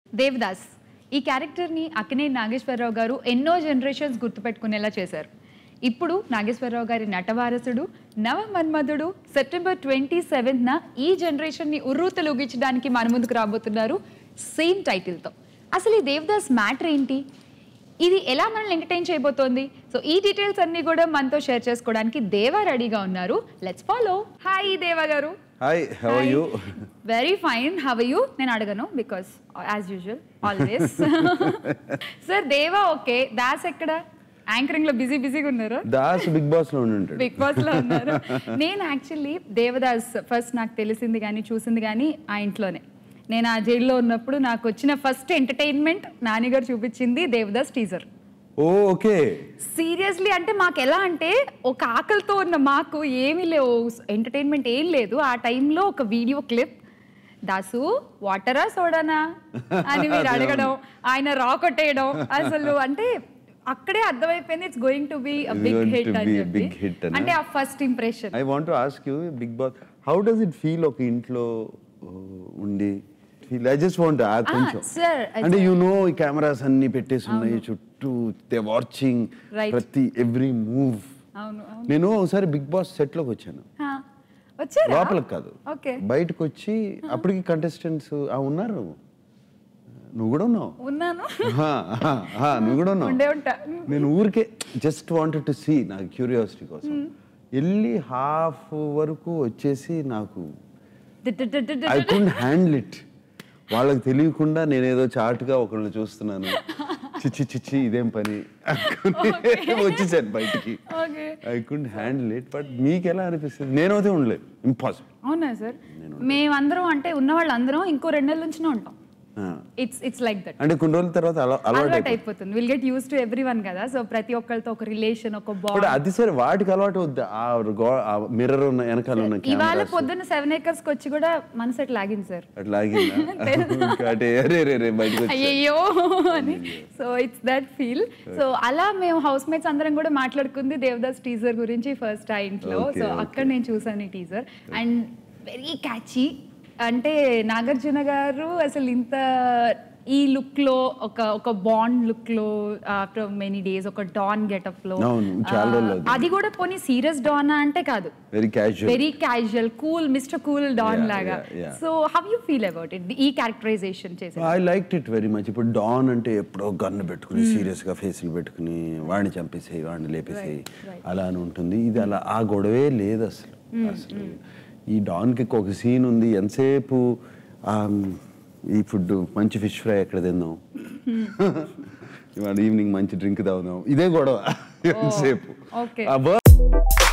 దేవదాస్ ఈ క్యారెక్టర్ని అక్కినే నాగేశ్వరరావు గారు ఎన్నో జనరేషన్స్ గుర్తుపెట్టుకునేలా చేశారు ఇప్పుడు నాగేశ్వరరావు గారి నటవారసుడు నవ మన్మధుడు సెప్టెంబర్ ట్వంటీ సెవెంత్న ఈ జనరేషన్ని ఉర్రూతలుగించడానికి మన ముందుకు రాబోతున్నారు సేమ్ టైటిల్తో అసలు ఈ దేవదాస్ మ్యాటర్ ఏంటి ఇది ఎలా మనల్ని ఎంటర్టైన్ చేయబోతోంది సో ఈ డీటెయిల్స్ అన్ని కూడా మనతో షేర్ చేసుకోవడానికి దేవా రెడీగా ఉన్నారు లెట్స్ ఫాలో హాయ్ దేవా గారు hi how are you very fine have you నేను అడగను because as usual always sir Deva okay Das ఎక్కడ యాంకరింగ్ లో బిజీ బిజీగా ఉన్నారు దాస్ బిగ్ బాస్ లో ఉండి ఉంటాడు బిగ్ బాస్ లో ఉన్నారు నేను యాక్చువల్లీ దేవదాస్ ఫస్ట్ నాకు తెలిసింది కానీ చూసింది కానీ ఆ ఇంట్లోనే నేను ఆ జైల్లో ఉన్నప్పుడు నాకు వచ్చిన ఫస్ట్ ఎంటర్టైన్మెంట్ నానిగారు చూపించింది Devdas teaser oh okay seriously అంటే మాకు ఎలా అంటే ఒక ఆకలితో ఉన్న మాకు ఏమీ లేవు ఎంటర్టైన్మెంట్ ఏం లేదు ఆ టైంలో ఒక వీడియో క్లిప్ దాసు వాటరా సోడానా అని మీరు అడగడం ఆయన రా కొట్టేయడం అసలు అంటే అక్కడే అర్థమైపోయింది it's going to be big Going to hit అని be a చెప్పి big hit అనా? అంటే ఆ first impression I want ask you Bigg Boss how does it feel ఒక ఇంట్లో uh, ఉండి ఫీల్ ఐ జస్ట్ వాంట్ కొంచెం sir, అంటే యు నో ఈ కెమెరాస్ అన్ని పెట్టేసి ఉన్నాయి చుట్టూ దే వాచింగ్ Right. ప్రతి ఎవ్రీ మూవ్ అవును అవును నేను ఒకసారి బిగ్ బాస్ సెట్ లోకి వచ్చాను హా. వచ్చారా లోపలికి కాదు ఓకే బయటకు వచ్చి అప్పటికి కంటెస్టెంట్స్ ఉన్నారు నువ్వు కూడా ఉన్నావు ఉన్నాను హా, హా, హా, నువ్వు కూడా ఉన్నావు ఉండే ఉంటా నేను ఊరికే జస్ట్ వాంటెడ్ టు సీ నాకు క్యూరియాసిటీ కోసం వెళ్ళి హాఫ్ వరకు వచ్చేసి నాకు ఐ కుండ్ హ్యాండిల్ ఇట్ వాళ్ళకి తెలియకుండా నేనేదో చాటుగా ఒకళ్ళని చూస్తున్నాను చిచ్చి చిచ్చి ఇదేం పని అనుకుని వచ్చేసాను బయటికి okay I could handle it but మీకు ఎలా అనిపిస్తుంది నేనైతే ఉండలేదు ఇంపాసిబుల్ అవునా సార్ మేమందరం అంటే ఉన్న వాళ్ళందరం ఇంకో రెండు నెలల నుంచినే ఉంటాం ఇట్స్ ఇట్స్ లైక్ దట్ అంటే కొన్ని రోజుల తర్వాత అలా అలవాటు అలవాటు అయిపోతుంది will get used to everyone కదా సో ప్రతి ఒక్కరితో ఒక రిలేషన్ ఒక బట్ బాండ్ అది సరే వాటికి అలవాటు వద్దు ఆ గో- ఆ మిర్రర్ ఉన్న వెనకాల ఉన్న ఇవాళ కెమెరాస్ పొద్దున్న సెవెన్ ఏకర్స్ కి వచ్చి కూడా మనసు అట్లా లాగింది సార్ అట్లా ఆగిందా అంటే అరే రే రే బయటకు వచ్చా అయ్యయ్యో అని so it's that feel so అలా మేము హౌస్ మేట్స్ అందరం కూడా మాట్లాడుకుంది దేవదాస్ టీజర్ గురించి ఫస్ట్ ఆ ఇంట్లో Okay, సో okay. అక్కడ నేను చూసాను ఈ టీజర్ అండ్ వెరీ క్యాచీ అంటే నాగార్జున గారు అసలు ఇంత ఈ లుక్ లో ఒక ఒక బాండ్ లుక్ లో ఆఫ్టర్ మెనీ డేస్ ఒక డాన్ గెటప్ లో అవును, చాలా రోజులు అవుతుంది. అది కూడా పోనీ సీరియస్ డాన్ అంటే కాదు very casual very casual cool mister cool don Yeah, లాగా yeah, yeah. So how you feel about it ఈ క్యారెక్టరైజేషన్ చేసే I like it very much ఇప్పుడు డాన్ అంటే ఎప్పుడో గన్ను పెట్టుకుని సీరియస్ గా ఫేస్లు పెట్టుకుని వాడిని చంపేసేయి వాడిని లేపేసేయి అలా అని ఉంటుంది ఇది అలా ఆ గొడవే లేదు అసలు అసలు ఈ డాన్ కి ఒక సీన్ ఉంది ఎంతసేపు ఆ, ఈ ఫుడ్ మంచి ఫిష్ ఫ్రై ఎక్కడ తిందాం ఇవాళ ఈవినింగ్ మంచి డ్రింక్ తాగుదాం ఇదే గొడవ ఎంతసేపు okay. ఆ వర్క్